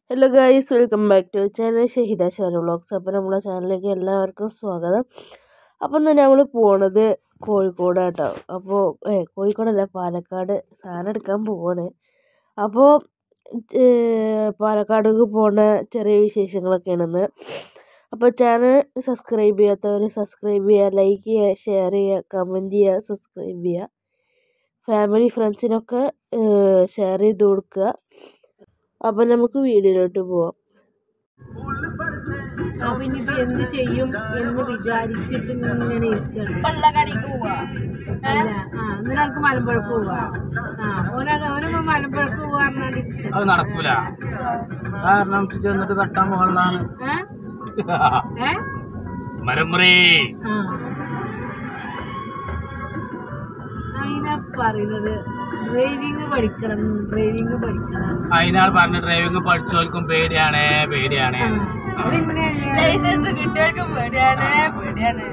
Hello guys welcome back to channel Shahida Shanu vlogs അപ്പോൾ നമ്മുടെ ചാനലിലേക്ക് എല്ലാവർക്കും സ്വാഗതം അപ്പം തന്നെ നമ്മൾ പോണത് കോഴിക്കോടാട്ടോ അപ്പോൾ ഏ കോഴിക്കോടല്ല പാലക്കാട് സാധനം എടുക്കാൻ പോവാണ് അപ്പോൾ പാലക്കാടേക്ക് പോണ ചെറിയ വിശേഷങ്ങളൊക്കെയാണെന്ന് അപ്പോൾ ചാനൽ സബ്സ്ക്രൈബ് ചെയ്യാത്തവർ സബ്സ്ക്രൈബ് ചെയ്യുക ലൈക്ക് ചെയ്യുക ഷെയർ ചെയ്യുക കമൻറ്റ് ചെയ്യുക സബ്സ്ക്രൈബ് ചെയ്യുക ഫാമിലി ഫ്രണ്ട്സിനൊക്കെ ഷെയർ ചെയ്ത് കൊടുക്കുക അപ്പം നമുക്ക് വീഡിയോയിലോട്ട് പോവാം അപ്പൊ ഇനിയിപ്പോ എന്ത് ചെയ്യും എന്ന് വിചാരിച്ചിട്ട് ഇങ്ങനെ ഇരിക്കുകയാണ് പള്ളക്കടിക്ക് പോവാ അല്ല ആ എന്നിട്ട് എനിക്ക് മലമ്പുഴക്ക് പോവാ ആ ഓനാണ് ഓനിപ്പോ മലമ്പുഴക്ക് പോവാ പറഞ്ഞാണ്ട് ഇരിക്കുകയാണ്. അത് നടക്കൂല കാരണം ചെന്നിട്ട് തട്ടാൻ പോകാനുള്ളതാണ് ഏ? ഏ? മരമുറി ആ അതിനാ പറയുന്നത് ഡ്രൈവിംഗ് പഠിക്കണം ഡ്രൈവിംഗ് പഠിക്കണം അതിനാൾ പറഞ്ഞ ഡ്രൈവിംഗ് പഠിച്ചോൽക്കും പേടിയാണ് പേടിയാണ് ആ. അതിങ്ങനെ ലൈസൻസ് കിട്ടിയവർക്കും പേടിയാണ് പേടിയാണ്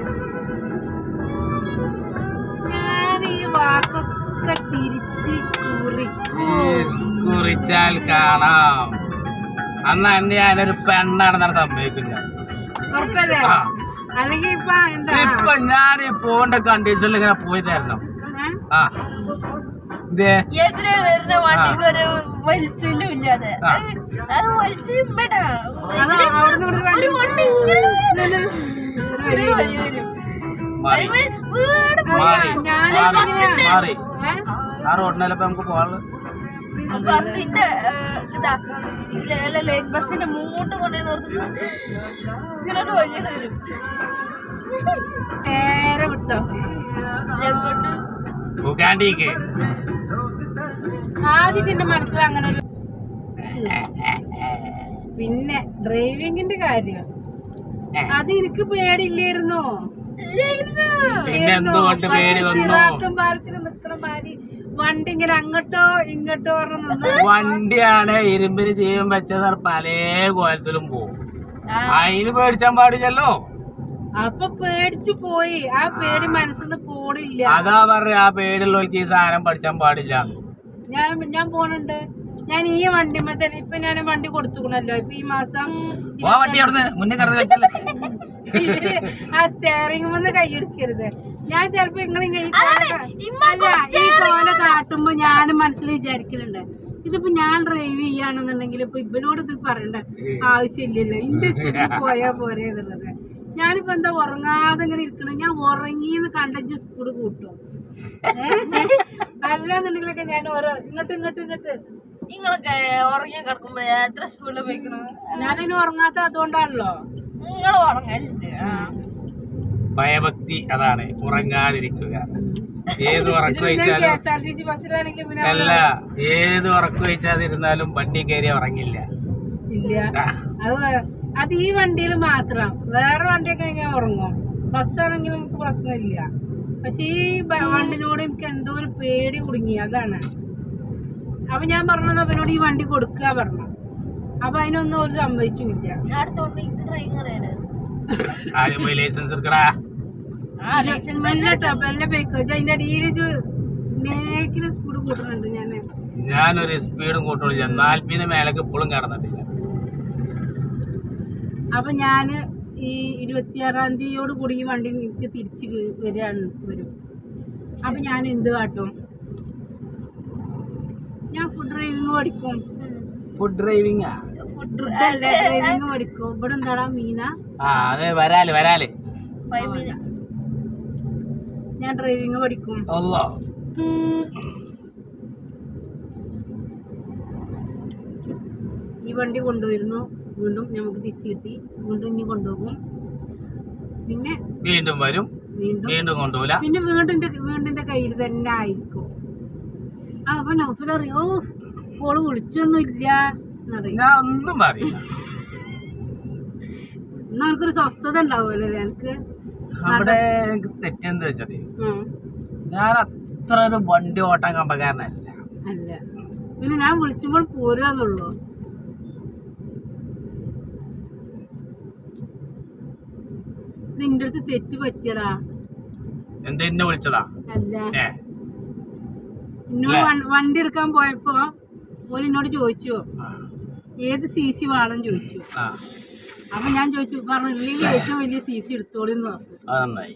ഞാൻ ഈ വാക്കൊക്കെ തിരുത്തി കുറിക്കും കുറിച്ചാൽ കാണാം അന്ന് എന്നെ ഞാനൊരു പെണ്ണാണെന്നാണ് സംഭവിക്കുന്നത് ഉറപ്പല്ലേ ആ. അല്ലെങ്കിൽ ഇപ്പൊ എന്താ ഇപ്പൊ ഞാൻ ഈ പോണ്ട കണ്ടീഷനിൽ ഇങ്ങനെ പോയി തരണം ഏ? ആ ഇതേ എതിരെ വരുന്ന വണ്ടിക്ക് ഒരു വലിച്ചിലും ഇല്ലാതെ ആ. അത് വലിച്ചിമ്പടാ അത് അവിടുന്ന് ഇവിടെ ഒരു വണ്ടി ഇങ്ങനെ ഒരു ഒരു വരി. വഴി വരും മാറി സ്പീഡ് മാറി ഞാൻ മാറി മാറി ഏ? ആ റോഡിനല്ലപ്പോ നമുക്ക് പോകാനുള്ളത് ബസ്സിന്റെ ഏഹ്, ഇതാ ലൈൻ ബസ്സിന്റെ മൂട്ട് കൊണ്ടുപോയി നിർത്തുമ്പോ ഇങ്ങനെ ഒരു വലിയ വരും നേരെ വിട്ടോ എങ്ങോട്ട് ഉഗാണ്ടിക്ക് ആദ്യം എന്റെ മനസ്സിൽ അങ്ങനെ ഒരു പിന്നെ ഡ്രൈവിങ്ങിന്റെ കാര്യം അത് എനിക്ക് പേടിയില്ലായിരുന്നോ പിന്നെ എന്തുകൊണ്ട് പേടി വന്നു സിറാത്തും പാലത്തിലും നിക്കണ മാതിരി വണ്ടി ഇങ്ങനെ അങ്ങോട്ടോ ഇങ്ങോട്ടോ പറഞ്ഞു നിന്ന് വണ്ടിയാണ് ഇരുമ്പിന് ജീവൻ വെച്ചത് പല കോലത്തിലും പോവും അതിന് പേടിച്ചാൻ പാടില്ലല്ലോ അപ്പൊ പേടിച്ചു പോയി ആ പേടി മനസ്സിന്ന് പോണില്ല അതാ പറഞ്ഞ ആ പേടിയുള്ളവർക്ക് ഈ സാധനം പഠിച്ചാൻ പാടില്ല ഞാൻ ഞാൻ പോണുണ്ട് ഞാൻ ഈ വണ്ടിമ്മ തന്നെ ഇപ്പൊ ഞാൻ വണ്ടി കൊടുത്തുക്കണല്ലോ ഇപ്പൊ ഈ മാസം ഓ വണ്ടി അവിടുന്ന് മുന്നേ കടന്ന് വെച്ചല്ലേ ഇതില് ആ സ്റ്റെയറിംഗ് വന്ന് കൈയെടുക്കരുത് ഞാൻ ചെലപ്പോ നിങ്ങൾ ഈ കോല കാ- അല്ല ഈ കോല കാട്ടുമ്പോ ഞാനും മനസ്സിൽ വിചാരിക്കലുണ്ട് ഇതിപ്പോ ഞാൻ ഡ്രൈവ് ചെയ്യാണെന്നുണ്ടെങ്കിൽ ഇപ്പൊ ഇവനോട് ഇത് പറയണ്ട ആവശ്യമില്ലല്ലോ ഇന്റെ സ്ഥിതി പോയാ പോരെ എന്നുള്ളത് ഞാനിപ്പോ എന്താ ഉറങ്ങാതെ ഇങ്ങനെ ഇരിക്കണ ഞാൻ ഉറങ്ങിന്ന് കണ്ടച്ച് സ്പീഡ് കൂട്ടും അല്ലാന്നുണ്ടെങ്കിലൊക്കെ ഞാൻ ഓരോ ഇങ്ങോട്ട് ഇങ്ങോട്ട് ഇങ്ങോട്ട് നിങ്ങളൊക്കെ ഉറങ്ങി കിടക്കുമ്പോ എത്ര സ്പീഡിൽ പോയിക്കണം ഞാനിനി ഉറങ്ങാത്ത അതുകൊണ്ടാണല്ലോ നിങ്ങൾ ഉറങ്ങലുണ്ട് ഭയഭക്തി അതാണ് ഉറങ്ങാതിരിക്കുക ഏത് ഉറക്കം കെ വെച്ചാലും എസ് ആർ ടി സി ബസ്സിലാണെങ്കിൽ പിന്നെ അല്ല ഏത് ഉറക്കം വെച്ചാതിരുന്നാലും വണ്ടി കയറി ഉറങ്ങില്ല ഇല്ല ആ, അത് അത് ഈ വണ്ടിയിൽ മാത്രം വേറെ വണ്ടിയൊക്കെ ഞാൻ ഉറങ്ങും ബസ്സാണെങ്കിൽ എനിക്ക് പ്രശ്നമില്ല പക്ഷെ ഈ ബ- വണ്ടിനോട് എനിക്ക് എന്തോ ഒരു പേടി കുടുങ്ങി അതാണ് അപ്പൊ ഞാൻ പറഞ്ഞത് അവനോട് ഈ വണ്ടി കൊടുക്കുക പറഞ്ഞു അപ്പൊ അതിനൊന്നും ഒരു സംഭവിച്ചില്ല ഞാൻ അടുത്തോണ്ട് എനിക്ക് ഡ്രൈവിംഗ് അറിയാന് ആദ്യം പോയി ലൈസൻസ് എടുക്കടാ ആ ലൈസൻസ് മെല്ലട്ടോ മെല്ലെ പോയിക്കോ ഇജ്ജ് അതിന്റെ അടിയിൽ നേക്കില് സ്പീഡ് കൂട്ടുന്നുണ്ട് ഞാൻ ഞാനൊരു സ്പീഡും കൂട്ടുള്ളൂ നാൽപ്പതിന് മേലേക്ക് ഇപ്പോഴും കടന്നിട്ടില്ല അപ്പൊ ഞാന് ഈ ഇരുപത്തിയാറാം തീയതിയോട് കൂടി ഈ വണ്ടി എനിക്ക് തിരിച്ച് വരാൻ വരും അപ്പൊ ഞാൻ എന്ത് കാട്ടും ഞാൻ ഫുഡ് ഡ്രൈവിംഗ് പഠിക്കും ഫുഡ് ഡ്രൈവിംഗ് ഫുഡ് അല്ല ഡ്രൈവിംഗ് പഠിക്കും ഇവിടെ എന്താടാ മീന ആ അതെ വരാല് വരാല് ഫൈവ് മിനിറ്റ് ഞാൻ ഡ്രൈവിംഗ് പഠിക്കും അല്ലോ ഈ വണ്ടി കൊണ്ടുവരുന്നു വീണ്ടും നമുക്ക് തിരിച്ചു കിട്ടി വീണ്ടും ഇനി കൊണ്ടുപോകും പിന്നെ വീണ്ടും വരും വീണ്ടും വീണ്ടും കൊണ്ടുപോല പിന്നെ വീണ്ടും എൻ്റെ വീടിൻ്റെ കയ്യിൽ തന്നെ ആയിരിക്കും ആ അപ്പൊ നൗഫൽ അറിയോ ഓള് വിളിച്ചൊന്നുമില്ല എന്നറിയും ഞാൻ ഒന്നും പറയില്ല എന്നാ എനിക്കൊരു സ്വസ്ഥത ഉണ്ടാവുമല്ലോ അല്ലേ എനിക്ക് അവിടെ എനിക്ക് തെറ്റെന്ത് വെച്ചത് ഉം. ഞാൻ അത്ര ഒരു വണ്ടി ഓട്ടാൻ കമ്പക്കാരനല്ല അല്ല പിന്നെ ഞാൻ വിളിച്ചുമ്പോൾ പോരുകയെന്നുള്ളൂ നിന്റെ അടുത്ത് തെറ്റ് പറ്റിയടാ എന്ത് എന്നെ വിളിച്ചതാ അല്ല ഏ എന്നോട് വൺ- വണ്ടി എടുക്കാൻ പോയപ്പോ ഓല് എന്നോട് ചോദിച്ചു ആ. ഏത് സി സി വേണം ചോദിച്ചു ആ അപ്പൊ ഞാൻ ചോദിച്ചു പറഞ്ഞു ഇല്ലെങ്കിൽ ഏറ്റവും വലിയ സി സി എടുത്തോളി എന്ന് പറഞ്ഞു അത് നന്നായി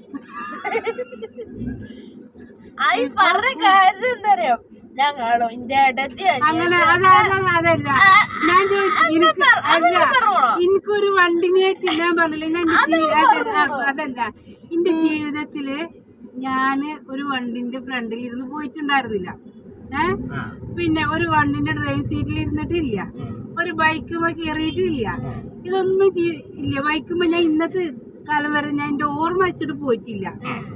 ആ ഈ പറഞ്ഞ കാര്യം എന്താ അറിയോ ഞാൻ കാണും എന്റെ ഇടത്തി അങ്ങനെ അതല്ല അതല്ല ഞാൻ ചോദിച്ചു എനിക്ക് അല്ല എനിക്കൊരു വണ്ടിനായിട്ട് ഞാൻ പറഞ്ഞില്ല ഞാൻ എന്റെ ജീ- അതല്ല ആ, അതല്ല എന്റെ ജീവിതത്തില് ഞാന് ഒരു വണ്ടിന്റെ ഫ്രണ്ടിൽ ഇരുന്ന് പോയിട്ടുണ്ടായിരുന്നില്ല ഏ ആ. പിന്നെ ഒരു വണ്ടിന്റെ ഡ്രൈവിംഗ് സീറ്റിൽ ഇരുന്നിട്ടില്ല ഒരു ബൈക്കുമ്പോ കയറിയിട്ടില്ല ഇതൊന്നും ചെയ്- ഇല്ല ബൈക്കുമ്പോ ഞാൻ ഇന്നത്തെ കാലം വരെ ഞാൻ എന്റെ ഓർമ്മ വെച്ചിട്ട് പോയിട്ടില്ല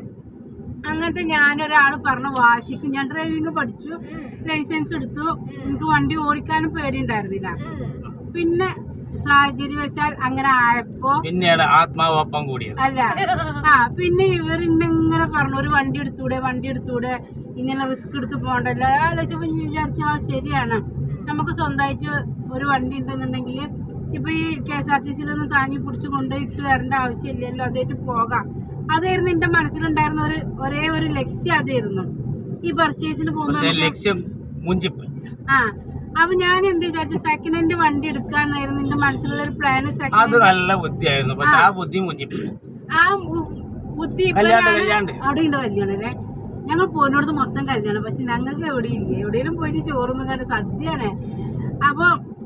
അങ്ങനത്തെ ഞാനൊരാൾ പറഞ്ഞ വാശിക്ക് ഞാൻ ഡ്രൈവിംഗ് പഠിച്ചു ലൈസൻസ് എടുത്തു എനിക്ക് വണ്ടി ഓടിക്കാനും പേടിയുണ്ടായിരുന്നില്ല പിന്നെ സാഹചര്യവശാൽ അങ്ങനെ ആയപ്പോ പിന്നെയാണ് ആത്മാവൊപ്പം കൂടിയത് അല്ല ആ പിന്നെ ഇവർ ഇങ്ങനെ പറഞ്ഞു ഒരു വണ്ടി എടുത്തൂടെ വണ്ടി എടുത്തൂടെ ഇങ്ങനെ റിസ്ക് എടുത്ത് പോകണ്ടല്ലോ ആലോചിച്ചപ്പോ ഞാൻ വിചാരിച്ചു ആ ശരിയാണ് നമുക്ക് സ്വന്തമായിട്ട് ഒരു വണ്ടി ഉണ്ടെന്നുണ്ടെങ്കിൽ ഇപ്പൊ ഈ കെ എസ് ആർ ടി സിയിലൊന്നും താങ്ങി പിടിച്ച് കൊണ്ട് ഇട്ട് തരേണ്ട ആവശ്യമില്ലല്ലോ അതായിട്ട് പോകാം അതായിരുന്നു എന്റെ മനസ്സിലുണ്ടായിരുന്ന ഒരു ഒരേ ഒരു ലക്ഷ്യം അതായിരുന്നു ഈ പർച്ചേസിന് പോകുന്ന പക്ഷെ ലക്ഷ്യം മുഞ്ചിപ്പോയി ആ അപ്പൊ ഞാൻ എന്ത് വിചാരിച്ചു സെക്കൻഡ് ഹാൻഡ് വണ്ടി എടുക്കാന്നായിരുന്നു എന്റെ മനസ്സിലുള്ള ഒരു പ്ലാന് അത് സെക്കൻഡ് നല്ല ബുദ്ധിയായിരുന്നു പക്ഷെ ആ ബുദ്ധി മുഞ്ചിപ്പോയി ആ ബു- ബുദ്ധി കല്യാണം, ഇപ്പോഴാണ് കല്യാണം. അവിടെ ഉണ്ട് കല്യാണം അല്ലേ ഞങ്ങൾ പോയിനോടത്ത് മൊത്തം കല്യാണം പക്ഷെ ഞങ്ങൾക്ക് എവിടെയില്ല എവിടെയെങ്കിലും പോയിട്ട് ചോറൊന്നും കണ്ട് സദ്യയാണ് അപ്പൊ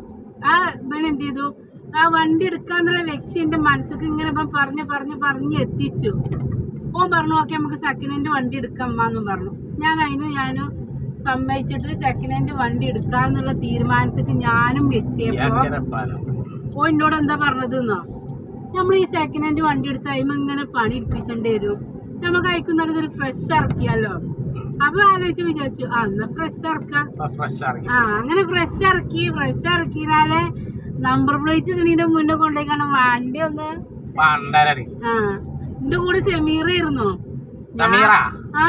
ആ ഇവൻ എന്ത് ചെയ്തു ആ വണ്ടി എടുക്കാന്നുള്ള ലക്ഷ്യം എന്റെ മനസ്സിക്ക് ഇങ്ങനെ ഇപ്പം പറഞ്ഞ് പറഞ്ഞ് പറഞ്ഞ് എത്തിച്ചു ഓൻ പറഞ്ഞു ഓക്കെ നമുക്ക് സെക്കൻഡ് ഹാൻഡ് വണ്ടി എടുക്കാം എന്നും പറഞ്ഞു ഞാൻ അതിന് ഞാനും സമ്മതിച്ചിട്ട് സെക്കൻഡ് ഹാൻഡ് വണ്ടി എടുക്കാന്നുള്ള തീരുമാനത്തിക്ക് ഞാനും എത്തിയപ്പോ ഏക്കരപ്പാലം ഓ എന്നോട് എന്താ പറഞ്ഞത് എന്നോ നമ്മൾ ഈ സെക്കൻഡ് ഹാൻഡ് വണ്ടി എടുത്ത് അതിന് ഇങ്ങനെ പണി എടുപ്പിച്ചേണ്ടി വരും നമുക്ക് അയക്കുന്ന ഇതൊരു ഫ്രഷ് ഇറക്കിയാലോ അപ്പൊ ആലോചിച്ച് വിചാരിച്ചു ആ എന്നാ ഫ്രഷ് ഇറക്കാം ഫ്രഷ് ഇറങ്ങി ആ അങ്ങനെ ഫ്രഷ് ഇറക്കി ഫ്രഷ് ഇറക്കിനാല് നമ്പർ പ്ലേറ്റ് ഇടണീന്റെ മുന്നേ കൊണ്ടുപോയി കാരണം വണ്ടി ഒന്ന് പണ്ടരടി ആ എന്റെ കൂടെ സെമീറ ഇരുന്നു സമീറ ആ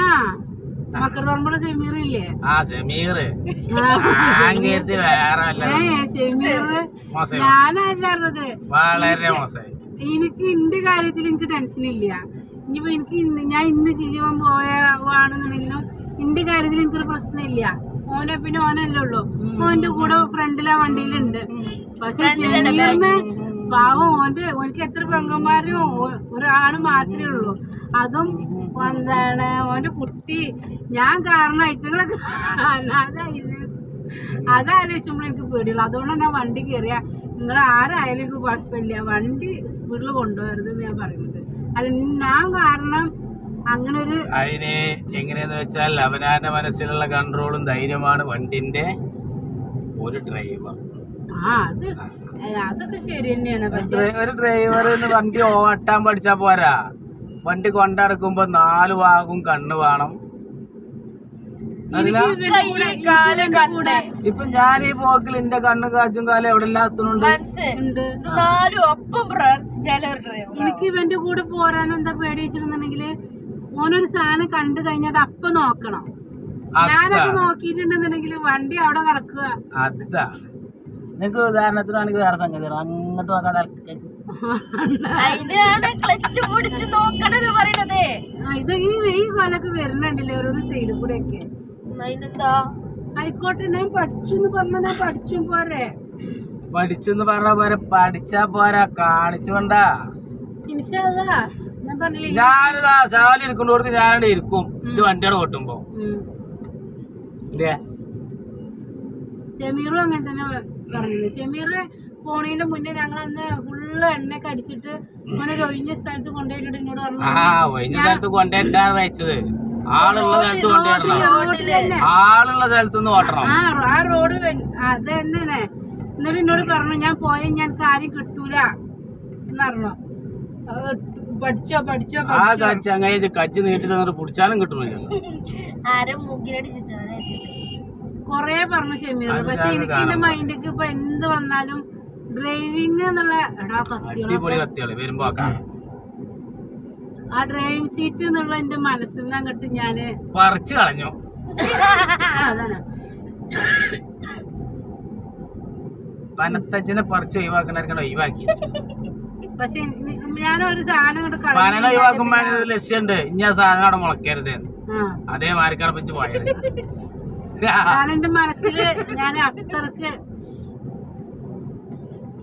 മക്കർ പറമ്പുള്ള സെമീറ ഇല്ലേ ആ സമീർ ആ, അങ്ങേരത്തി വേറെ അല്ല ഏ ഷെമീർ മോശം ഞാനല്ലാറത് വളരെ മോശമായി എനിക്ക് എന്റെ കാര്യത്തിൽ എനിക്ക് ടെൻഷൻ ഇല്ല ഇനിയിപ്പോ എനിക്ക് ഇന്ന് ഞാൻ ഇന്ന് ജീവൻ പോയാണെന്നുണ്ടെങ്കിലും എന്റെ കാര്യത്തിൽ എനിക്കൊരു പ്രശ്നമില്ല ഓനെ പിന്നെ ഓനല്ലേ ഉള്ളൂ ഓന്റെ കൂടെ ഫ്രണ്ടിലാ വണ്ടിയിലുണ്ട് പക്ഷെ ഷമീറിന് പാവം ഓന്റെ ഓനക്ക് എത്ര പെങ്ങന്മാരും ഒ- ഒരാണ് മാത്രമേ ഉള്ളൂ അതും എന്താണ് ഓന്റെ കുട്ടി ഞാൻ കാരണം ഐറ്റങ്ങളൊക്കെ അനാഥായില്ല അതാലോചിക്കുമ്പോൾ എനിക്ക് പേടിയുള്ളൂ അതുകൊണ്ടാണ് ഞാൻ വണ്ടി കയറിയ നിങ്ങൾ ആരായാലും എനിക്ക് കുഴപ്പമില്ല വണ്ടി സ്പീഡിൽ കൊണ്ടുപോകരുത് എന്ന് ഞാൻ പറയുന്നത് അല്ല ഞാൻ കാരണം അങ്ങനെ ഒരു അതിന് എങ്ങനെയാന്ന് വെച്ചാൽ അവനാന്റെ മനസ്സിലുള്ള കൺട്രോളും ധൈര്യമാണ് വണ്ടിന്റെ ഒരു ഡ്രൈവർ ആ അത് ഏ, അതൊക്കെ ശരി തന്നെയാണ് പക്ഷെ ഒരു ഡ്രൈവർ വണ്ടി ഓട്ടാൻ പഠിച്ചാ പോരാ വണ്ടി കൊണ്ടടക്കുമ്പോ നാല് ഭാഗവും കണ്ണ് വേണം അതിലാ എനിക്ക് ഇവന്റെ കൂടെ ഇവന്റെ കൂടെ ഇപ്പൊ ഞാൻ ഈ പോക്കിൽ എന്റെ കണ്ണും കാറ്റും കാലം എവിടെ എല്ലാത്തുന്നുണ്ട് ഉണ്ട് ഇത് നാലും ഒപ്പം പ്രവർത്തിച്ചാലും ഒരു ഡ്രൈവർ എനിക്ക് ഇവന്റെ കൂടെ പോരാൻ എന്താ പേടി വെച്ചിട്ടുണ്ടെന്നുണ്ടെങ്കില് ഓനൊരു സാധനം കണ്ടു കഴിഞ്ഞാൽ അത് അപ്പൊ നോക്കണം ഞാനത് നോക്കിയിട്ടുണ്ടെന്നുണ്ടെങ്കിൽ വണ്ടി അവിടെ കിടക്കുക അതാ നിങ്ങക്ക് ഉദാഹരണത്തിനാണെങ്കിൽ വേറെ സംഗതി അങ്ങോട്ട് നോക്കാൻ അതിനാണ് ക്ലച്ച് പിടിച്ച് നോക്കണത് പറയണത് ആ, ഇത് ഈ ഈ കൊലൊക്കെ വരുന്നുണ്ടല്ലേ ഓരോന്ന് സൈഡിൽ കൂടെ ഒക്കെ അതിനെന്താ ആയിക്കോട്ടെ ഞാൻ പഠിച്ചു എന്ന് പറഞ്ഞാൽ ഞാൻ പഠിച്ചും പോരെ പഠിച്ചെന്ന് പറഞ്ഞ പോരെ പഠിച്ചാ പോരാ കാണിച്ചോണ്ടാ ഇൻഷാല്ല ഞാൻ പറഞ്ഞില്ലേ ഈ- ഞാനിതാ ശാലി ഇരിക്കുന്നിടത്ത് ഞാനവിടെ ഇരിക്കും ഇത് വണ്ടിയുടെ ഓട്ടുമ്പോ ഉം. ഇല്ലേ ഷമീറും അങ്ങനെ തന്നെ പറഞ്ഞത് ഷമീർ പോണതിന്റെ മുന്നേ ഞങ്ങൾ അന്ന് ഫുള്ള് എണ്ണയൊക്കെ അടിച്ചിട്ട് അങ്ങനെ ഒരു ഒഴിഞ്ഞ സ്ഥലത്ത് കൊണ്ടുപോയിട്ട് എന്നോട് പറഞ്ഞു ആ ഒഴിഞ്ഞ സ്ഥലത്ത് കൊണ്ടുപോയിട്ടാണ് വെച്ചത് ആളുള്ള സ്ഥലത്ത് കൊണ്ടുവരണം റോഡിൽ തന്നെ ആളുള്ള സ്ഥലത്തുനിന്ന് ഓട്ടണം ആ റോ- ആ റോഡ് വെ- അത് തന്നെ എന്നിട്ട് എന്നോട് പറഞ്ഞു ഞാൻ പോയ ഞാൻ കാര്യം കിട്ടൂല എന്ന് പറഞ്ഞു അത് പഠിച്ചോ പഠിച്ചോ ആ പഠിച്ചോ കച്ച് അങ്ങനെ കച്ച് നീട്ടി തന്നിട്ട് പിടിച്ചാലും കിട്ടണില്ല ആരും മുക്കിലടിച്ചിട്ടാണ് കൊറേ പറഞ്ഞു ഷമീർ അത് പക്ഷെ ഞാൻ എനിക്ക് എന്റെ മൈൻഡിക്ക് ഇപ്പൊ എന്ത് വന്നാലും ഡ്രൈവിംഗ് എന്നുള്ള എടാ കത്തികളൊക്കെ അടിപൊളി കത്തികള് വരുമ്പോ ആക്കാം. ആ ഡ്രൈവിംഗ് സീറ്റ് എന്നുള്ള എന്റെ മനസ്സിൽ നിന്ന് അങ്ങോട്ട് ഞാന് പറിച്ചു കളഞ്ഞു അതാണ് പനത്തച്ഛനെ പറിച്ച് ഒഴിവാക്കണ ഒഴിവാക്കി പക്ഷെ ഞാനൊരു സാധനം ഇങ്ങോട്ട് പനന ഒഴിവാക്കുമ്പോ അതിന് ഒരു ലക്ഷ്യമുണ്ട് ഇനി ആ സാധനം അവിടെ മുളക്കരുത് ആ അതേ മാറിക്കടപ്പിച്ച് പോയത് ഞാൻ എന്റെ മനസ്സില് ഞാൻ അത്രക്ക്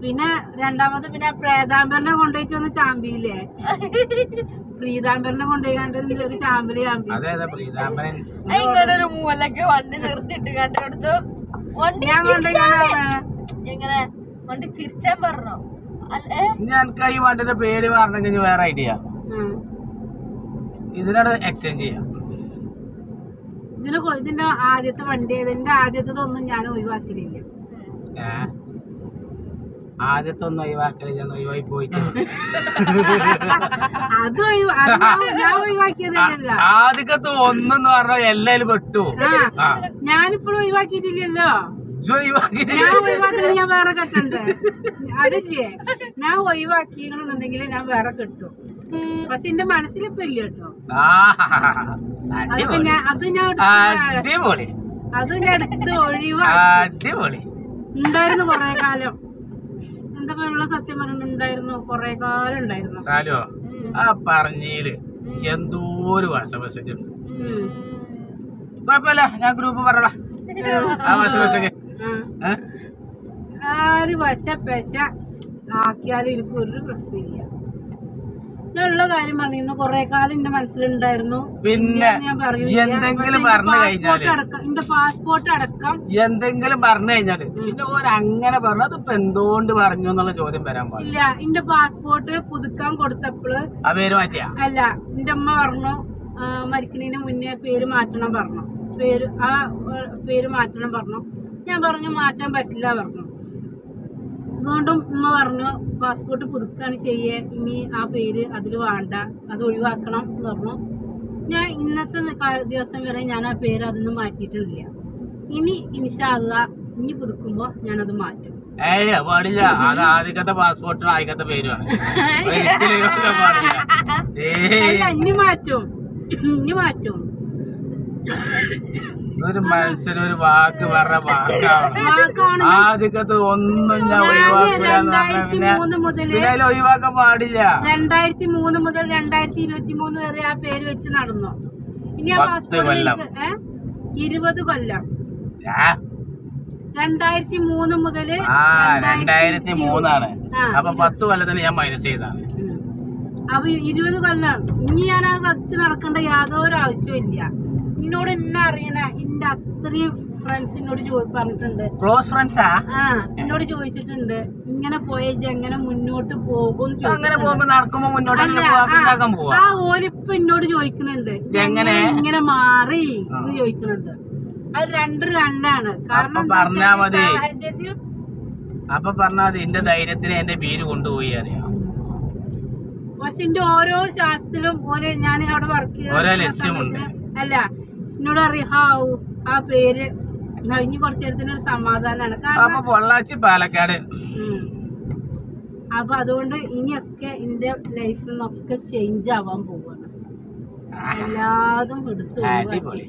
പിന്നെ രണ്ടാമത് പിന്നെ പ്രേതാംബരനെ കൊണ്ടുപോയിട്ട് ഒന്ന് ചാമ്പിയില്ലേ പ്രീതാംബരനെ കൊണ്ടുപോയി കണ്ടിരുന്നില്ല ഒരു ചാമ്പല് ചാമ്പി അതേതാ പ്രീതാംബരൻ ഇങ്ങനെ ഒരു മൂലക്ക് വണ്ടി നിർത്തിയിട്ട് കണ്ടെടുത്തു വണ്ടി ഞാൻ കൊണ്ടുപോയി കാണാൻ എങ്ങനെ വണ്ടി തിരിച്ചാൻ പറഞ്ഞോ അല്ലേ ഇനി എനിക്ക് ഈ വണ്ടിന്റെ പേര് പറഞ്ഞെങ്കിൽ ഇനി വേറെ ഐഡിയ ഇതിനോട് എക്സ്ചേഞ്ച് ചെയ്യാം ഇതിന് കൊ- ഇതിന്റെ ആദ്യത്തെ വണ്ടി ഇതിന്റെ ആദ്യത്തതൊന്നും ഞാൻ ഒഴിവാക്കിയില്ല ഏ ആദ്യത്തെ ഒന്നും ഒഴിവാക്കല് ഞാൻ ഒഴിവായി പോയിട്ട് അത് ഒഴിവ- അത് ഞാൻ- ഞാൻ ഒഴിവാക്കിയതല്ല ആദ്യത്തെ ഒന്നെന്ന് പറഞ്ഞാൽ എല്ലാരും പെട്ടു ആ ആ ഞാനിപ്പോഴും ഒഴിവാക്കിയിട്ടില്ലല്ലോ ഇജ്ജ് ഒഴിവാക്കിട്ട് ഞാൻ ഒഴിവാക്കി ഞാൻ വേറെ കെട്ടണ്ട് അതില്ലേ ഞാൻ ഒഴിവാക്കിയെന്നുണ്ടെങ്കിൽ ഞാൻ വേറെ കെട്ടും പക്ഷെ എന്റെ മനസ്സിലിപ്പോ ഇല്ല കേട്ടോ ആ അതൊക്കെ അടിപൊളി ഞാൻ അത് ഞാൻ എടുത്ത് അടിപൊളി അത് ഞാൻ എടുത്ത് ഒഴിവാ അടിപൊളി ഉണ്ടായിരുന്നു കൊറേ കാലം എന്താ പേരുള്ള സത്യം പറഞ്ഞു ഉണ്ടായിരുന്നു കൊറേ കാലം ഉണ്ടായിരുന്നു സാലോ ആ പറഞ്ഞേല് എന്തോ ഒരു വശവശക്ക് ഉണ്ട് ഉം. കുഴപ്പമില്ല ഞാൻ ഗ്രൂപ്പ് പറഞ്ഞോളാം ആ വശവശക്ക് ആ. ആര് വശ പെശ ആക്കിയാലും എനിക്ക് ഒരു പ്രശ്നമില്ല ഞാൻ ഉള്ള കാര്യം പറഞ്ഞിരുന്നു കൊറേ കാലം എന്റെ മനസ്സിലുണ്ടായിരുന്നു പിന്നെ ഇല്ലാന്ന് ഞാൻ പറയൂല. എന്തെങ്കിലും പക്ഷേ പറഞ്ഞു എന്റെ കഴിഞ്ഞാല് പാസ്പോർട്ട് അടക്കം എന്റെ പാസ്പോർട്ട് അടക്കം എന്തെങ്കിലും പറഞ്ഞു കഴിഞ്ഞാല് പിന്നെ ഓൻ അങ്ങനെ പറഞ്ഞു അതിപ്പോ എന്തുകൊണ്ട് പറഞ്ഞു എന്നുള്ള ചോദ്യം വരാൻ പാടില്ല ഇല്ല എന്റെ പാസ്പോർട്ട് പുതുക്കാൻ കൊടുത്തപ്പോള് ആ പേര് മാറ്റിയാ അല്ല എന്റെ അമ്മ പറഞ്ഞു ആ, മരിക്കണതിന് മുന്നേ പേര് മാറ്റണം പറഞ്ഞു പേര് ആ ഏ, പേര് മാറ്റണം പറഞ്ഞു ഞാൻ പറഞ്ഞു മാറ്റാൻ പറ്റില്ല പറഞ്ഞു വീണ്ടും ഉമ്മ പറഞ്ഞു പാസ്പോർട്ട് പുതുക്കാണ് ചെയ്യേ ഇനി ആ പേര് അതിൽ വേണ്ട അത് ഒഴിവാക്കണം എന്ന് പറഞ്ഞു ഞാൻ ഇന്നത്തെ നി- കാ- ദിവസം വരെ ഞാൻ ആ പേര് അതിൽ നിന്ന് മാറ്റിയിട്ടില്ല ഇനി ഇൻഷാല്ല ഇനി പുതുക്കുമ്പോൾ ഞാനത് മാറ്റും ഏയ് പാടില്ല അത് ആദ്യത്തെ പാസ്പോർട്ടിന് ആദ്യത്തെ പേരുമാണ് ഒരിക്കലും ഒഴിവാക്കാൻ പാടില്ല ഏയ് അല്ല ഇനി മാറ്റും ഇനി മാറ്റും ഒരു മനുഷ്യന് ഒരു വാക്ക് പറഞ്ഞ വാക്കാവണം വാക്കാണ് ആദ്യത്തെ ഒന്നും ഞാൻ ഒഴിവാക്കൂല എന്ന് പറഞ്ഞാൽ രണ്ടായിരത്തി പിന്നെ മൂന്ന് മുതല് പിന്നെ അതിൽ ഒഴിവാക്കാൻ പാടില്ല രണ്ടായിരത്തി മൂന്ന് മുതൽ രണ്ടായിരത്തി ഇരുപത്തി മൂന്ന് വരെ ആ പേര് വെച്ച് നടന്നു ഇനി ആ പത്ത് കൊല്ലം. പാസ്പോർട്ടിലേക്ക് ഏ? ഇരുപത് കൊല്ലം ആ, രണ്ടായിരത്തി മൂന്ന് മുതല് ആ രണ്ടായിരത്തി മൂന്നാണ് ആ, അപ്പൊ പത്ത് കൊല്ലത്തിന് ഞാൻ മൈനസ് ചെയ്താണ് ഉം. അപ്പൊ ഇരുപത് കൊല്ലം ഇനി ഞാൻ അത് വച്ച് നടക്കേണ്ട യാതൊരു ആവശ്യവും ഇല്ല എന്നോട് എന്നെ അറിയണ എന്റെ അത്രയും ഫ്രണ്ട്സ് എന്നോട് ചോ- പറഞ്ഞിട്ടുണ്ട് ക്ലോസ് ഫ്രണ്ട്സാ ആ എന്നോട് ചോദിച്ചിട്ടുണ്ട് ഇങ്ങനെ പോയേച്ച് എങ്ങനെ മുന്നോട്ട് പോകും എന്ന് അങ്ങനെ ചോദിച്ചിട്ടുണ്ട്. പോകുമ്പോ നടക്കുമ്പോ മുന്നോട്ട് അല്ല, പോവാ ആ, പിന്നാക്കാൻ പോവാ ആ ഓലിപ്പൊ എന്നോട് ചോദിക്കുന്നുണ്ട് ഇത് എങ്ങനെ? ഇങ്ങനെ മാറി എന്ന് ചോദിക്കുന്നുണ്ട് അത് രണ്ട് രണ്ടാണ് കാരണം അപ്പൊ എന്താ പറഞ്ഞാ വെച്ചാല് മതി. സാഹചര്യം അപ്പൊ പറഞ്ഞാൽ എന്റെ ധൈര്യത്തിന് എന്റെ പേര് കൊണ്ടുപോയി അറിയാം പക്ഷെ എന്റെ ഓരോ ശാസ്ത്രത്തിലും ഓരോ ഞാൻ അവിടെ വർക്ക് ഓരോ ലക്ഷ്യമുണ്ട്. അല്ല എന്നോട് അറിയാം ഹാവു ആ പേര് കഴിഞ്ഞ് കുറച്ചു നേരത്തിന് ഒരു സമാധാനമാണ് അപ്പൊ കാരണം പൊള്ളാച്ചി പാലക്കാട് ഉം. അപ്പൊ അതുകൊണ്ട് ഇനിയൊക്കെ എന്റെ ലൈഫിൽ നിന്നൊക്കെ ചേഞ്ച് ആവാൻ പോവാണ് എല്ലാതും എടുത്തു അടിപൊളി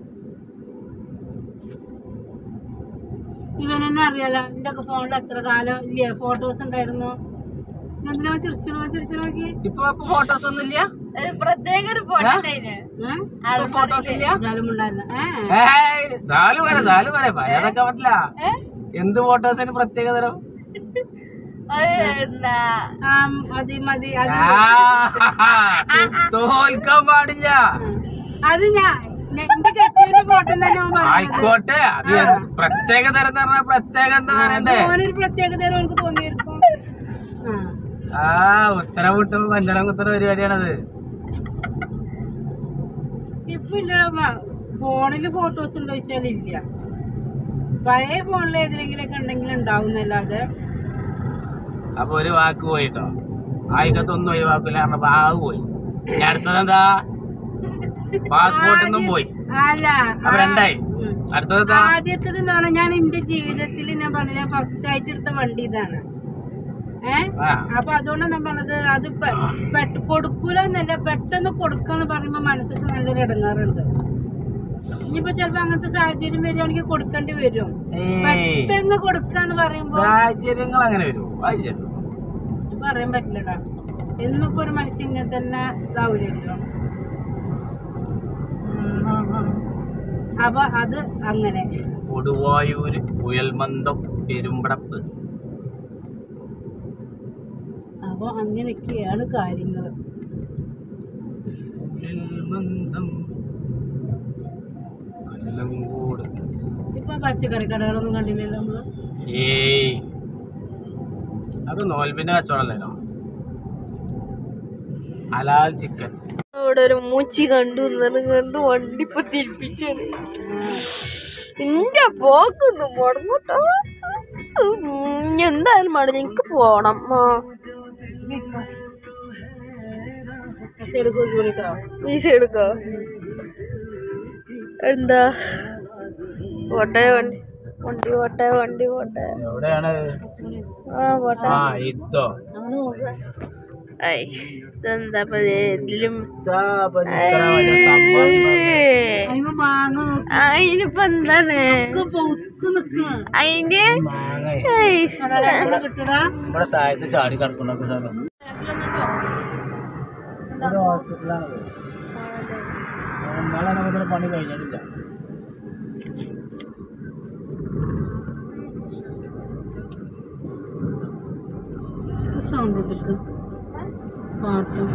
ഇവൻ തന്നെ അറിയാലോ എന്റെ ഒക്കെ ഫോണിൽ എത്ര കാലം ഇല്ലേ ഫോട്ടോസ് ഉണ്ടായിരുന്നു എന്തിനാ ചിരിച്ചണോ ചിരിച്ചു നോക്കി ഇപ്പൊ ഇപ്പൊ ഫോട്ടോസ് ഒന്നും ഇല്ല ഒരു പ്രത്യേക ഒരു ഫോട്ടോ ഉണ്ടായിന് ഇപ്പൊ ഫോട്ടോസ് ഇല്ല ഉണ്ടായിരുന്നു ഏ ഏയ് സാലു വരെ സാലു വരെ പറയാതൊക്കെ പറ്റില്ല എന്ത് ഫോട്ടോസിന് പ്രത്യേക തരം അത് എന്താ ആ, മതി മതി അത് ആ, തോൽക്കാൻ പാടില്ല അത് ഞാൻ ഞാൻ- എന്റെ കെട്ടിയുടെ ഫോട്ടോ തന്നെ അവൻ പറഞ്ഞത് ആയിക്കോട്ടെ അത് എന്ത് പ്രത്യേക തരം എന്ന് പറഞ്ഞാൽ പ്രത്യേക എന്താ പറയണ്ടേ ഓനൊരു പ്രത്യേകത എനിക്ക് തോന്നിയിരിക്കും ആ ആ ഉത്തരം വിട്ടുമ്പോ പഞ്ചനം കുത്തര പരിപാടിയാണത് ഇപ്പൊ ഇല്ല ഫോണില് ഫോട്ടോസ് ഉണ്ടോ വെച്ചാൽ ഇല്ല പഴയ ഫോണിൽ ഏതിലെങ്കിലൊക്കെ ഉണ്ടെങ്കിൽ ഉണ്ടാവുന്നല്ലാതെ അപ്പൊ ഒരു വാക്ക് പോയിട്ടോ ആയിക്കത്തൊന്നും ഒഴിവാക്കില്ല പറഞ്ഞപ്പോ ആ പോയി ഇനി അടുത്തതെന്താ പാസ്പോർട്ടൊന്നും പോയി അല്ല അപ്പൊ രണ്ടായി ഉം. അടുത്തതെന്താ ആദ്യത്തത് എന്ന് പറഞ്ഞാൽ ഞാൻ എന്റെ ജീവിതത്തിൽ ഞാൻ പറഞ്ഞില്ല ഫസ്റ്റ് ആയിട്ട് എടുത്ത വണ്ടി ഇതാണ് ഏ ആ അപ്പൊ അതുകൊണ്ട് ഞാൻ പറഞ്ഞത് അത് പെ- പെട്ട് കൊടുക്കൂല എന്നല്ല പെട്ടെന്ന് കൊടുക്കാന്ന് പറയുമ്പോ മനസ്സിക്ക് നല്ലൊരു ഇടങ്ങാറുണ്ട് ഇനിയിപ്പോ ചിലപ്പോ അങ്ങനത്തെ സാഹചര്യം വരികയാണെങ്കിൽ കൊടുക്കേണ്ടി വരും ഏയ് പെട്ടെന്ന് കൊടുക്കാന്ന് പറയുമ്പോ സാഹചര്യങ്ങൾ അങ്ങനെ വരുമോ അതില്ലല്ലോ ഇത് പറയാൻ പറ്റില്ലടാ എന്നിപ്പോ ഒരു മനുഷ്യൻ ഇങ്ങനെ തന്നെ ഇതാവില്ലല്ലോ അപ്പൊ അത് അങ്ങനെ കൊടുവായൂര് കുയൽമന്ദം പെരുമ്പടപ്പ് അപ്പൊ അങ്ങനെയൊക്കെയാണ് കാര്യങ്ങൾ ഉള്ളിൽ മന്ദം കൊല്ലങ്കോട് ഇപ്പൊ പച്ചക്കറി കടകളൊന്നും കണ്ടില്ലല്ലോ നമ്മള് ഏയ് അത് നോൽബിന്റെ കച്ചവടമല്ലോ ഹലാൽ ചിക്കൻ അവിടെ ഒരു മൂച്ചി കണ്ടു എന്നാലും കണ്ടു വണ്ടി ഇപ്പൊ തിരിപ്പിച്ചാണ് നിന്റെ പോക്കൊന്നും മുടങ്ങൂട്ടോ ഉം, എന്തായാലും മടങ്ങി എനിക്ക് പോണം ആ സൈഡ് കൂടി കൂടിട്ടോ വീസ എടുക്കോ എന്താ പോട്ടെ വണ്ടി വണ്ടി പോട്ടെ വണ്ടി പോട്ടെ എവിടെയാണ് ആ പോട്ടെ ആ ഇതോ നമ്മള് നോക്കുക ഐ ഇതെന്താ ഇപ്പൊ ഇത് ഇതിലും ഇതാ ഇപ്പൊ ഇത്ര വലിയ സംഭവം അതിന് മാങ്ങ നോക്കി അതിനിപ്പോ എന്താണ് പൊത്ത് നിക്കണ അതിന്റെ മാങ്ങ ഐസ്. കിട്ടടാ ഇവിടെ താഴത്ത് ചാടി കിടക്കുന്നൊക്കെ സ്ഥലം ഒരു ഹോസ്പിറ്റലാണ് നാളെ നമുക്ക് പണി കഴിഞ്ഞിട്ടില്ല സൗണ്ട് ഇട്ടിട്ട് പാട്ടും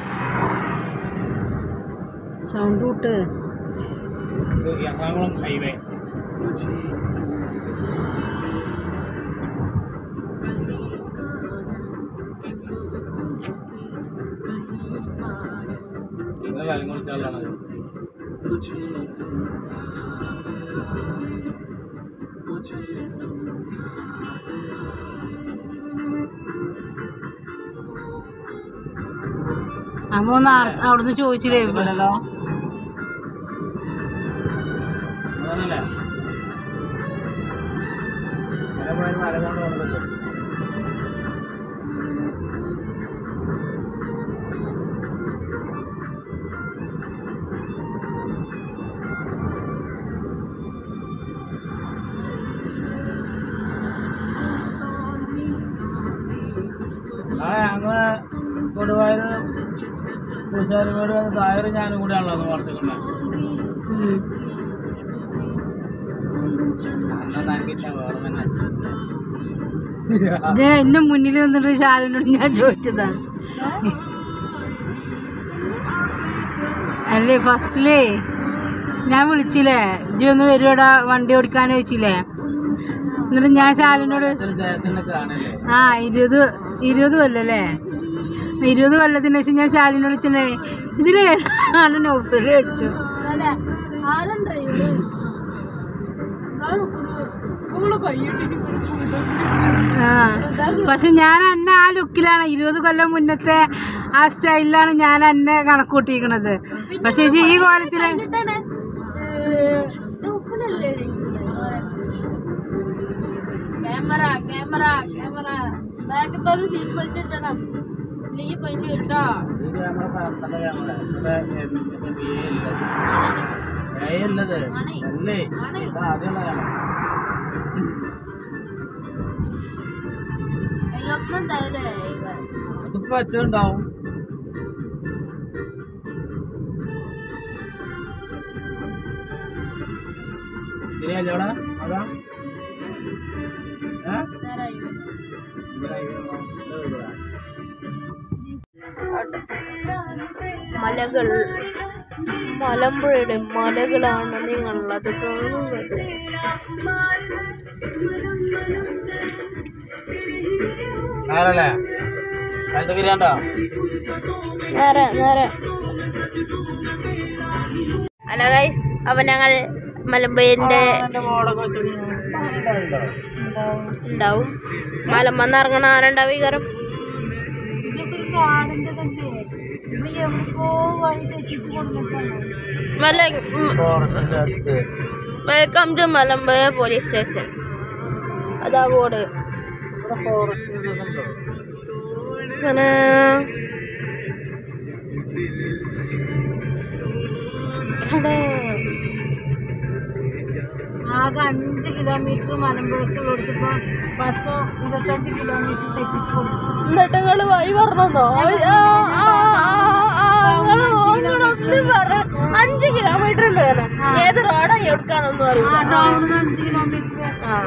സൗണ്ട് വിട്ട് ഇത് എറണാകുളം ഹൈവേ കാലം കുറിച്ചാലാണ് അമ്മ ഒന്ന് ആർ- അവിടുന്ന് ചോദിച്ചില്ലേ ഇല്ലല്ലോ അതല്ലേ മല പോയാൽ മല കൊണ്ട് കൊണ്ടല്ലോ ആ ഞങ്ങള് കൊടുവായൂർ പൂശാരിമേട് വന്ന് തായർ ഞാനും കൂടെ ആണല്ലോ അന്ന് വർഷക്കുന്നത് ഉം. അന്ന് നനക്കിച്ച വേറെ തന്നെ ഇത് എന്റെ മുന്നിൽ വന്നിട്ട് ശാലിനോട് ഞാൻ ചോദിച്ചതാണ് അല്ലേ ഫസ്റ്റിലേ ഞാൻ വിളിച്ചില്ലേ ഇജ്ജി ഒന്ന് വരുവാടാ വണ്ടി ഓടിക്കാൻ ചോദിച്ചില്ലേ എന്നിട്ട് ഞാൻ ശാലിനോട് ഇതിന് ശേഷം കാണല്ലേ ആ ഇരുപത് ഇരുപത് കൊല്ലല്ലേ ഇരുപത് കൊല്ലത്തിന് ശേഷം ഞാൻ ശാലിനോട് വിളിച്ചിട്ടുണ്ടേ ഇതിലേതാണ് നൗഫല് വെച്ചു ആ പക്ഷെ ഞാൻ അന്നെ ആ ലുക്കിലാണ് ഇരുപത് കൊല്ലം മുന്നത്തെ ആ സ്റ്റൈലിലാണ് ഞാൻ അന്നെ കണക്കൂട്ടിയിരിക്കണത് പക്ഷെ ഇത് ഈ കോലത്തില് ക്യാമറ ക്യാമറ ക്യാമറ ബാക്കത്തോല് സീറ്റ് ബെൽറ്റ് ഇട്ടണം ഇല്ലെങ്കിൽ പൈൻറ്റ് വരട്ടോ ഈ ക്യാമറ പണ്ടത്തെ ക്യാമറ ഇവിടെ ബി എ ഉള്ളത് എ ഉള്ളത് അല്ലേ ഇത് ആദ്യമുള്ള ക്യാമറ അതിനൊപ്പം തവരെ അതിപ്പോ വെച്ചിട്ടുണ്ടാവും ശരിയല്ലേ അവിടെ അതാ ഏ നേരായി ഇവിടെ ഇവിടെ ഇവിടെ. മലകൾ മലമ്പുഴയുടെ മലകളാണ് നിങ്ങളത് കാണുന്നത് നേരല്ലേ അടുത്ത ബിരിയാണ്ടോ നേരെ നേരെ ഹലോ ഗൈസ് അപ്പൊ ഞങ്ങൾ മലമ്പുഴന്റെ എന്റെ മോളൊക്കെ വെച്ചിട്ടുണ്ടോ ഉണ്ടാവും മലമ്പന്ന് ഇറങ്ങണ ആരുണ്ടാവും ഈ കരം ഇതൊക്കെ ഒരു കാടിന്റെ തന്നെ ഇപ്പൊ എവിടെക്കോ വഴി തെറ്റിച്ച് കൊണ്ടിട്ടാണ് മല ഫോറസ്റ്റിന്റെ അടുത്ത് welcome to Malampuzha police station അതാ ബോർഡ് ഇവിടെ ഫോറസ്റ്റ് ഉണ്ടോ പിന്നെ ഇവിടെ ആകെ അഞ്ച് കിലോമീറ്റർ മലമ്പുഴക്കുള്ളിടത്തിപ്പോ പത്തോ ഇരുപത്തഞ്ച് കിലോമീറ്റർ തെറ്റിച്ച് കൊടുക്കും എന്നിട്ട് നിങ്ങള് വഴി പറഞ്ഞോ അഞ്ച് കിലോമീറ്റർ ഉണ്ട് വരെ ഏത് റോഡാ എടുക്കാനൊന്നും ആ അറിയില്ല ടൗണിൽ അഞ്ച് കിലോമീറ്റർ ആ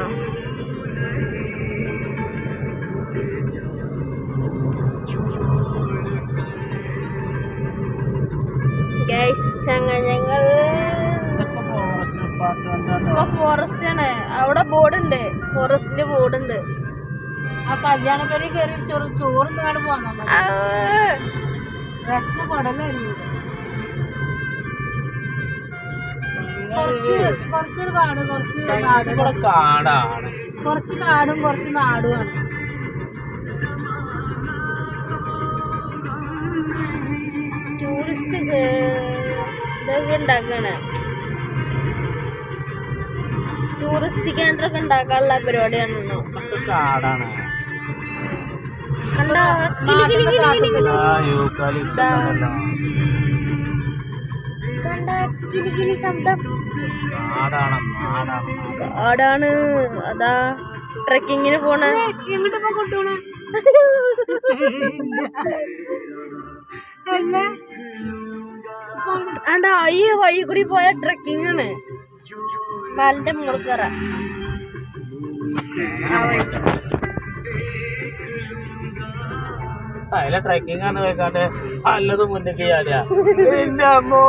ഫോറസ്റ്റ് ആണ് അവിടെ ബോർഡ് ഉണ്ട് ഫോറസ്റ്റിന്റെ ബോർഡ് ഉണ്ട് ആ കല്യാണ പേര് കയറി ചോറ് ചോറും കാട് പോകാൻ ആ, രസം കുടലറിയുണ്ട് കുറച്ച് കുറച്ചൊരു കാട് കുറച്ച് നാട് ഇവിടെ കാടാണ് കുറച്ച് കാടും കുറച്ച് നാടുമാണ് ടൂറിസ്റ്റ് ഇതൊക്കെ ഉണ്ടാക്കാണ് ടൂറിസ്റ്റ് കേന്ദ്രമൊക്കെ ഉണ്ടാക്കാനുള്ള പരിപാടിയാണ് ഇത് കാടാണ് കണ്ടോ കിലി കിലി കിലി കിലി കിലി. ആ യൂക്കാലിപ്സ് ഉണ്ടല്ലോ. കണ്ടോ കിലി കിലി ശബ്ദം നാടാണ് നാടാണ് നാട്. കാടാണ് അതാ ട്രക്കിങ്ങിന് പോണ എങ്ങോട്ടിപ്പോ കൊണ്ടുപോണേ അല്ലേ ആണ്ടാ ഈ വഴി കൂടി പോയ ട്രക്കിംഗ് ആണ് മലന്റെ മുകൾക്കറ അതിലെ ട്രക്കിംഗ് ആണ് വെക്കാണ്ട് നല്ലത് മുന്നേക്ക് ചാടിയാ എന്റെ അമ്മോ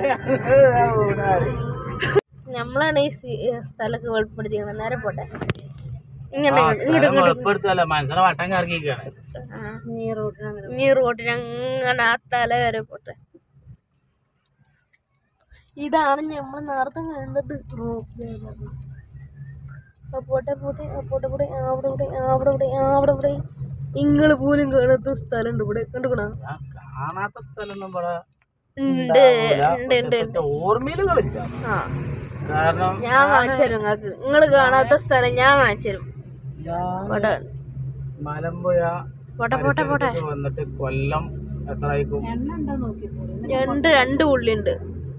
നമ്മളാണ് ഈ സി- ഈ സ്ഥലമൊക്കെ വെളിപ്പെടുത്തിക്കണം നേരെ പോട്ടെ ഇങ്ങനെ ആ, ഇങ്ങോട്ട് സ്ഥലം വെളിപ്പെടുത്തല്ല മനസ്സിനെ വട്ടം കറക്കിക്കാണ് നീ റോട്ടിന് നീ റോട്ടിന് അങ്ങനെ ആ തല വരെ പോട്ടെ ഇതാണ് നമ്മൾ നേരത്തെ കണ്ടത് ആ പോട്ടെ പോട്ടെ ആ പോട്ടെ പോട്ടെ ആ അവിടെ ഇവിടെ ആ അവിടെ ഇവിടെ ആ അവിടെ ഇവിടെ ഇങ്ങള് പോലും കാണാത്ത സ്ഥലമുണ്ട് ഇവിടെ കണ്ടുക്കണോ ഞാൻ കാണാത്ത സ്ഥലമൊന്നും ഇവിടെ ഉണ്ട് ഉണ്ടാവൂല. ഉണ്ട് ഉണ്ട് പക്ഷെ ഓർമ്മയില് കളില്ല ആ കാരണം ഞാൻ കാണിച്ചു തരും നിങ്ങക്ക് നിങ്ങള് കാണാത്ത സ്ഥലം ഞാൻ കാണിച്ചു തരും ഞാൻ ഇവിടെ മലമ്പുഴ പോട്ടെ പോട്ടെ പോട്ടെ പരിസരത്തൊക്കെ വന്നിട്ട് കൊല്ലം എത്രയായിരിക്കും എണ്ണ ഉണ്ടോ നോക്കിപ്പോളെ രണ്ട് രണ്ട് പുള്ളിയുണ്ട്